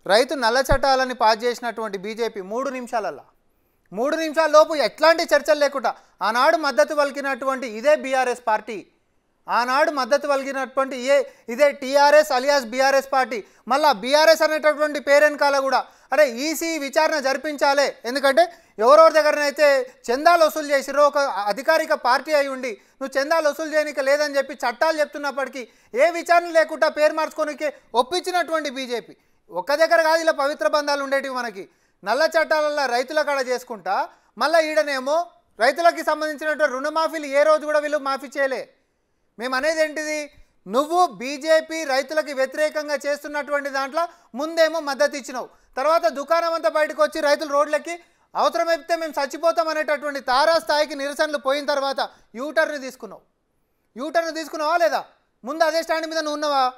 రైతు నల్ల చట్టాలని పాస్ చేసినటువంటి బీజేపీ మూడు నిమిషాలల్లా మూడు నిమిషాల లోపు ఎట్లాంటి చర్చలు లేకుండా ఆనాడు మద్దతు పలికినటువంటి ఇదే బీఆర్ఎస్ పార్టీ ఆనాడు మద్దతు పలికినటువంటి ఏ ఇదే టీఆర్ఎస్ అలియాస్ బీఆర్ఎస్ పార్టీ మళ్ళా బీఆర్ఎస్ అనేటటువంటి పేరెనకాల కూడా అరే ఈసీ విచారణ జరిపించాలే ఎందుకంటే ఎవరెవరి దగ్గరనైతే చందాలు వసూలు చేసిరో ఒక అధికారిక పార్టీ అయి ఉండి నువ్వు చందాలు వసూలు చేయనిక లేదని చెప్పి చట్టాలు చెప్తున్నప్పటికీ ఏ విచారణ లేకుండా పేరు మార్చుకోనికే ఒప్పించినటువంటి బీజేపీ ఒక్క దగ్గర కాదు ఇలా పవిత్ర బంధాలు ఉండేటివి మనకి నల్ల చట్టాలలో రైతుల కాడ చేసుకుంటా మళ్ళీ ఈడనేమో రైతులకి సంబంధించినటువంటి రుణమాఫీలు ఏ రోజు కూడా వీళ్ళు మాఫీ చేయలే మేము అనేది ఏంటిది నువ్వు బీజేపీ రైతులకి వ్యతిరేకంగా చేస్తున్నటువంటి దాంట్లో ముందేమో మద్దతు ఇచ్చినావు తర్వాత దుకాణం అంతా బయటకు వచ్చి రైతులు రోడ్లకి అవసరమైతే మేము చచ్చిపోతాం అనేటటువంటి తారా స్థాయికి నిరసనలు పోయిన తర్వాత యూటర్న్ తీసుకున్నావు యూటర్న్ తీసుకున్నావా లేదా ముందు అదే స్టాండ్ మీద నువ్వు ఉన్నావా